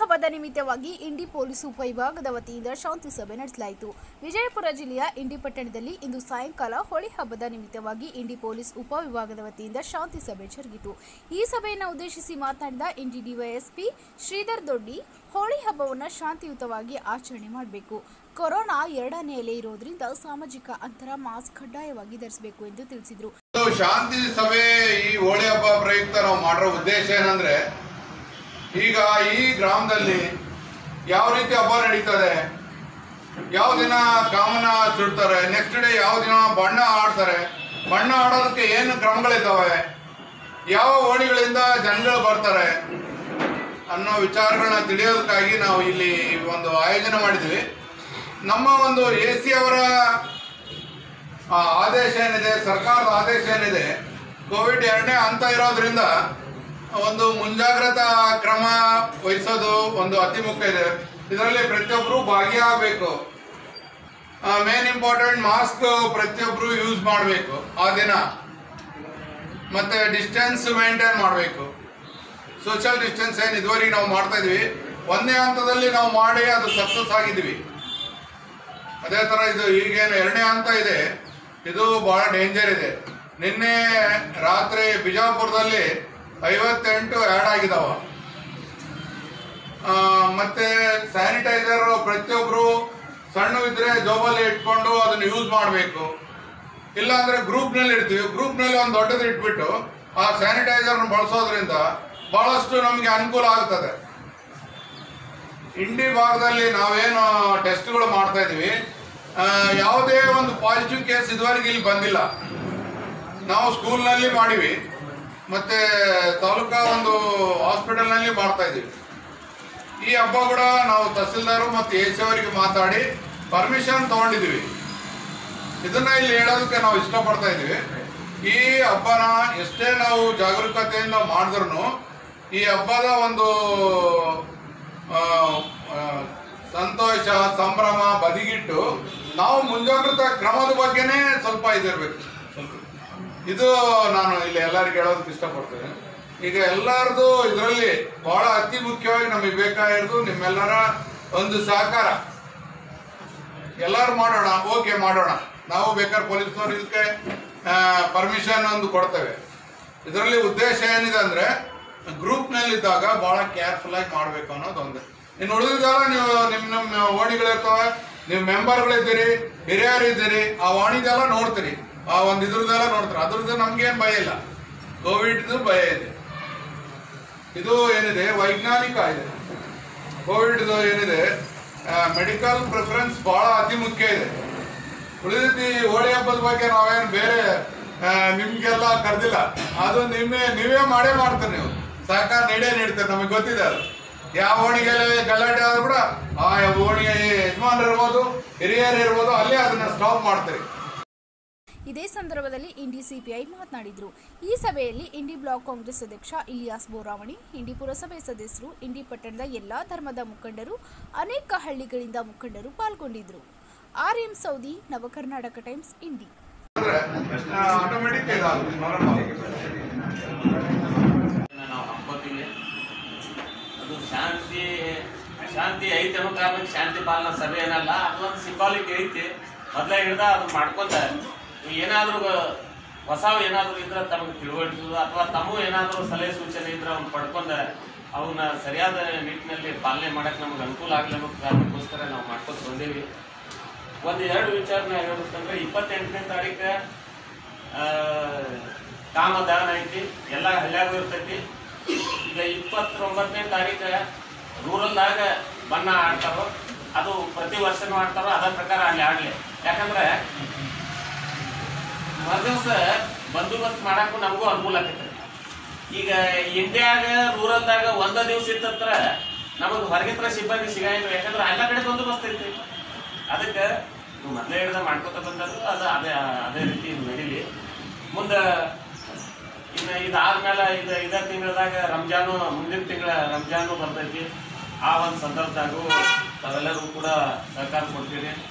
ಹಬ್ಬದ ನಿಮಿತ್ತವಾಗಿ ಇಂಡಿ ಪೊಲೀಸ್ ಉಪವಿಭಾಗದ ವತಿಯಿಂದ ಶಾಂತಿ ಸಭೆ ನಡೆಸಲಾಯಿತು ವಿಜಯಪುರ ಜಿಲ್ಲೆಯ ಇಂಡಿ ಪಟ್ಟಣದಲ್ಲಿ ಇಂದು ಸಾಯಂಕಾಲ ಹೋಳಿ ಹಬ್ಬದ ನಿಮಿತ್ತವಾಗಿ ಇಂಡಿ ಪೊಲೀಸ್ ಉಪವಿಭಾಗದ ವತಿಯಿಂದ ಶಾಂತಿ ಸಭೆ ಜರುಗಿತು ಈ ಸಭೆಯನ್ನು ಉದ್ದೇಶಿಸಿ ಮಾತನಾಡಿದ ಇಂಡಿ ಡಿವೈಎಸ್ಪಿ ಶ್ರೀಧರ್ ದೊಡ್ಡಿ ಹೋಳಿ ಹಬ್ಬವನ್ನು ಶಾಂತಿಯುತವಾಗಿ ಆಚರಣೆ ಮಾಡಬೇಕು ಕೊರೋನಾ ಎರಡನೇ ಅಲೆ ಇರೋದ್ರಿಂದ ಸಾಮಾಜಿಕ ಅಂತರ ಮಾಸ್ಕ್ ಕಡ್ಡಾಯವಾಗಿ ಧರಿಸಬೇಕು ಎಂದು ತಿಳಿಸಿದರು ಇದು ಶಾಂತಿ ಸಭೆ ಈ ಹೋಳಿ ಹಬ್ಬ ಪ್ರಯುಕ್ತ ನಾವು ಮಾಡಿರೋ ಉದ್ದೇಶ ಏನಂದ್ರೆ ಈಗ ಈ ಗ್ರಾಮದಲ್ಲಿ ಯಾವ ರೀತಿ ಹಬ್ಬ ನಡೀತದೆ ಯಾವ ದಿನ ಕಾಮನ ಸುಡ್ತಾರೆ ನೆಕ್ಸ್ಟ್ ಡೇ ಯಾವ ದಿನ ಬಣ್ಣ ಆಡ್ತಾರೆ ಬಣ್ಣ ಆಡೋದಕ್ಕೆ ಏನು ಕ್ರಮಗಳಿದ್ದಾವೆ ಯಾವ ಓಣಿಗಳಿಂದ ಜನಗಳು ಬರ್ತಾರೆ ಅನ್ನೋ ವಿಚಾರಗಳನ್ನ ತಿಳಿಯೋದಕ್ಕಾಗಿ ನಾವು ಇಲ್ಲಿ ಒಂದು ಆಯೋಜನೆ ಮಾಡಿದ್ವಿ ನಮ್ಮ ಒಂದು ಎ ಸಿ ಅವರ ಆ ಆದೇಶ ಏನಿದೆ ಸರ್ಕಾರದ ಆದೇಶ ಏನಿದೆ ಕೋವಿಡ್ ಎರಡನೇ ಹಂತ ಇರೋದ್ರಿಂದ ಒಂದು ಮುಂಜಾಗ್ರತಾ ಕ್ರಮ ವಹಿಸೋದು ಒಂದು ಅತಿ ಮುಖ್ಯ ಇದೆ ಇದರಲ್ಲಿ ಪ್ರತಿಯೊಬ್ಬರು ಭಾಗಿಯಾಗಬೇಕು ಮೇನ್ ಇಂಪಾರ್ಟೆಂಟ್ ಮಾಸ್ಕ್ ಪ್ರತಿಯೊಬ್ಬರು ಯೂಸ್ ಮಾಡಬೇಕು ಆ ದಿನ ಮತ್ತೆ ಡಿಸ್ಟೆನ್ಸ್ ಮೇಂಟೈನ್ ಮಾಡಬೇಕು ಸೋಷಿಯಲ್ ಡಿಸ್ಟೆನ್ಸ್ ಏನು ಇದುವರೆಗೆ ನಾವು ಮಾಡ್ತಾ ಇದ್ವಿ ಒಂದೇ ಹಂತದಲ್ಲಿ ನಾವು ಮಾಡಿ ಅದು ಸಕ್ಸಸ್ ಆಗಿದ್ವಿ ಅದೇ ಥರ ಇದು ಈಗೇನು ಎರಡನೇ ಹಂತ ಇದೆ ಇದು ಬಹಳ ಡೇಂಜರ್ ಇದೆ ನಿನ್ನೆ ರಾತ್ರಿ ಬಿಜಾಪುರದಲ್ಲಿ ಐವತ್ತೆಂಟು ಆ್ಯಡ್ ಆಗಿದಾವ ಆ, ಮತ್ತೆ ಸ್ಯಾನಿಟೈಸರ್ ಪ್ರತಿಯೊಬ್ಬರು ಸಣ್ಣ ಇದ್ರೆ ಜೋಬಲ್ಲಿ ಇಟ್ಕೊಂಡು ಅದನ್ನು ಯೂಸ್ ಮಾಡಬೇಕು ಇಲ್ಲಾಂದ್ರೆ ಗ್ರೂಪ್ನಲ್ಲಿ ಇರ್ತೀವಿ ಗ್ರೂಪ್ನಲ್ಲಿ ಒಂದು ದೊಡ್ಡದು ಇಟ್ಬಿಟ್ಟು ಆ ಸ್ಯಾನಿಟೈಸರ್ನ ಬಳಸೋದ್ರಿಂದ ಬಹಳಷ್ಟು ನಮಗೆ ಅನುಕೂಲ ಆಗ್ತದೆ ಇಂಡಿ ಭಾಗದಲ್ಲಿ ನಾವೇನು ಟೆಸ್ಟ್ಗಳು ಮಾಡ್ತಾ ಇದೀವಿ ಆ, ಯಾವುದೇ ಒಂದು ಪಾಸಿಟಿವ್ ಕೇಸ್ ಇದುವರೆಗೆ ಇಲ್ಲಿ ಬಂದಿಲ್ಲ ನಾವು ಸ್ಕೂಲ್ನಲ್ಲಿ ಮಾಡಿವಿ ಮತ್ತೆ ತಾಲೂಕಾ ಒಂದು ಹಾಸ್ಪಿಟಲ್ನಲ್ಲಿ ಮಾಡ್ತಾ ಇದೀವಿ ಈ ಹಬ್ಬ ಕೂಡ ನಾವು ತಹಸೀಲ್ದಾರು ಮತ್ತು ಎ ಸಿ ಅವರಿಗೆ ಮಾತಾಡಿ ಪರ್ಮಿಷನ್ ತಗೊಂಡಿದ್ದೀವಿ ಇದನ್ನ ಇಲ್ಲಿ ಹೇಳೋದಕ್ಕೆ ನಾವು ಇಷ್ಟಪಡ್ತಾ ಇದ್ದೀವಿ ಈ ಹಬ್ಬನ ಎಷ್ಟೇ ನಾವು ಜಾಗರೂಕತೆಯಿಂದ ಮಾಡಿದ್ರು ಈ ಹಬ್ಬದ ಒಂದು ಆ, ಆ, ಸಂತೋಷ ಸಂಭ್ರಮ ಬದಿಗಿಟ್ಟು ನಾವು ಮುಂಜಾಗ್ರತಾ ಕ್ರಮದ ಬಗ್ಗೆನೇ ಸ್ವಲ್ಪ ಇದಿರ್ಬೇಕು ಸ್ವಲ್ಪ ಇದು ನಾನು ಇಲ್ಲಿ ಎಲ್ಲರಿಗೂ ಹೇಳೋದಕ್ಕೆ ಇಷ್ಟಪಡ್ತೇನೆ ಈಗ ಎಲ್ಲರದು ಇದರಲ್ಲಿ ಬಹಳ ಅತಿ ಮುಖ್ಯವಾಗಿ ನಮಗೆ ಬೇಕಾಗಿರೋದು ನಿಮ್ಮೆಲ್ಲರ ಒಂದು ಸಹಕಾರ ಎಲ್ಲರೂ ಮಾಡೋಣ ಓಕೆ ಮಾಡೋಣ ನಾವು ಬೇಕಾದ್ರೆ ಪೊಲೀಸ್ನವ್ರು ಇದಕ್ಕೆ ಪರ್ಮಿಷನ್ ಒಂದು ಕೊಡ್ತೇವೆ ಇದರಲ್ಲಿ ಉದ್ದೇಶ ಏನಿದೆ ಅಂದ್ರೆ ಗ್ರೂಪ್ನಲ್ಲಿದ್ದಾಗ ಬಹಳ ಕೇರ್ಫುಲ್ ಆಗಿ ಮಾಡಬೇಕು ಅನ್ನೋದು ಒಂದು ಇನ್ನು ಉಳಿದಿದ್ದೆಲ್ಲ ನೀವು ನಿಮ್ಮ ನಿಮ್ಮ ಓಣಿಗಳಿರ್ತವೆ ನೀವು ಮೆಂಬರ್ಗಳಿದ್ದೀರಿ ಹಿರಿಯರು ಇದ್ದೀರಿ ಆ ವಾಣಿದೆಲ್ಲ ನೋಡ್ತೀರಿ ಆ ಒಂದು ಇದ್ರದ್ದೆಲ್ಲ ನೋಡ್ತೀರಿ ಅದ್ರದ್ದು ನಮ್ಗೇನು ಭಯ ಇಲ್ಲ ಕೋವಿಡ್ದು ಭಯ ಇದೆ ಇದು ಏನಿದೆ ವೈಜ್ಞಾನಿಕ ಇದೆ ಕೋವಿಡ್ದು ಏನಿದೆ ಮೆಡಿಕಲ್ ಪ್ರಿಫರೆನ್ಸ್ ಬಹಳ ಅತಿ ಮುಖ್ಯ ಇದೆ ಉಳಿದಿದ್ದು ಈ ಹೋಳಿ ಹಬ್ಬದ ಬಗ್ಗೆ ನಾವೇನು ಬೇರೆ ಆ, ನಿಮ್ಗೆಲ್ಲ ಕರೆದಿಲ್ಲ ಅದು ನಿಮ್ಮೇ ನೀವೇ ಮಾಡೇ ಮಾಡ್ತೀರಿ ನೀವು ಸಹಕಾರ ನೀಡೇ ನೀಡ್ತೀರಿ ನಮಗೆ ಗೊತ್ತಿದೆ ಅದು ಯಾವ ಓಣಿಗೆಲ್ಲ ಗಲಾಟೆ ಆದ್ರೂ ಕೂಡ ಆ ಓಣಿಗೆ ಯಜಮಾನ್ರು ಇರ್ಬೋದು ಹಿರಿಯರು ಇರ್ಬೋದು ಅಲ್ಲೇ ಅದನ್ನ ಸ್ಟಾಪ್ ಮಾಡ್ತೀರಿ ಇದೇ ಸಂದರ್ಭದಲ್ಲಿ ಇಂಡಿ ಸಿಪಿಐ ಮಾತನಾಡಿದರು ಈ ಸಭೆಯಲ್ಲಿ ಇಂಡಿ ಬ್ಲಾಕ್ ಕಾಂಗ್ರೆಸ್ ಅಧ್ಯಕ್ಷ ಇಲಿಯಾಸ್ ಬೋರಾವಣಿ ಇಂಡಿ ಪುರಸಭೆ ಸದಸ್ಯರು ಇಂಡಿ ಪಟ್ಟಣದ ಎಲ್ಲಾ ಧರ್ಮದ ಮುಖಂಡರು ಅನೇಕ ಹಳ್ಳಿಗಳಿಂದ ಮುಖಂಡರು ಪಾಲ್ಗೊಂಡಿದ್ದರು R M Saudi Navakarnataka Times Indi ಅಂದ್ರೆ ಆಟೋಮೆಟಿಕ್ ಇದಾಗುತ್ತೆ ನಾವು ಹಬ್ಬೋತೀವಿ ಅದು ಶಾಂತಿ ಶಾಂತಿ ಐತೆ ಅನ್ನೋ ಕಾರಣಕ್ಕೆ ಶಾಂತಿ ಪಾಲನಾ ಸಭೆ ಏನಲ್ಲ ಅದೊಂದು ಸಿಂಬಾಲಿಕ್ ಐತಿ ಮೊದಲೇ ಹಿಡ್ದ ಅದು ಮಾಡ್ಕೊಂತ ಏನಾದರೂ ಹೊಸವು ಏನಾದರೂ ಇದ್ರೆ ತಮಗೆ ತಿಳುವಳಿಸೋದು ಅಥವಾ ತಮ್ಮ ಏನಾದರೂ ಸಲಹೆ ಸೂಚನೆ ಇದ್ರೆ ಅವ್ನು ಪಡ್ಕೊಂಡ ಅವನ್ನ ಸರಿಯಾದ ನಿಟ್ಟಿನಲ್ಲಿ ಪಾಲನೆ ಮಾಡಕ್ಕೆ ನಮ್ಗೆ ಅನುಕೂಲ ಆಗಲಿ ಅನ್ನೋ ಕಾರಣಕ್ಕೋಸ್ಕರ ನಾವು ಮಾಡ್ಕೊತ ಬಂದೇವಿ ಒಂದು ಎರಡು ವಿಚಾರನ ಹೇಳ್ಬೇಕಂದ್ರೆ ಇಪ್ಪತ್ತೆಂಟನೇ ತಾರೀಕು ಕಾಮದಾನ ಐತಿ ಎಲ್ಲ ಹಳ್ಳ್ಯಾಗೂ ಇರ್ತೈತಿ ಈಗ ಇಪ್ಪತ್ತೊಂಬತ್ತನೇ ತಾರೀಕು ರೂರಲ್ದಾಗ ಬಣ್ಣ ಆಡ್ತಾರೋ ಅದು ಪ್ರತಿ ವರ್ಷನೂ ಆಡ್ತಾರೋ ಅದ ಪ್ರಕಾರ ಅಲ್ಲಿ ಆಡ್ಲಿ ಯಾಕಂದ್ರೆ ಮರುದಿವಸ ಬಂದೋಬಸ್ತ್ ಮಾಡಕ್ಕೂ ನಮಗೂ ಅನುಕೂಲ ಆಕೈತಿ ಈಗ ಇಂಡಿಯಾಗ ರೂರಲ್ದಾಗ ಒಂದ ದಿವಸ ಇತ್ತಂದ್ರ ನಮಗೆ ಹೊರಗಿತ್ರ ಸಿಬ್ಬಂದಿ ಸಿಗಂಗಿಲ್ಲ ಯಾಕಂದ್ರೆ ಎಲ್ಲ ಕಡೆ ಬಂದೋಬಸ್ತ್ ಐತಿ ಅದಕ್ಕೆ ನೀವು ಮೊದಲೇ ಹಿಡ್ದ ಮಾಡ್ಕೊತ ಬಂದದ್ದು ಅದು ಅದೇ ಅದೇ ರೀತಿ ನಡೀಲಿ ಮುಂದೆ ಇನ್ನು ಇದಾದ್ಮೇಲೆ ಇದು ಇದೇ ತಿಂಗಳದಾಗ ರಂಜಾನು ಮುಂದಿನ ತಿಂಗಳ ರಂಜಾನು ಬರ್ತೈತಿ ಆ ಒಂದು ಸಂದರ್ಭದಾಗೂ ತಾವೆಲ್ಲರೂ ಕೂಡ ಸಹಕಾರ ಕೊಡ್ತೀರಿ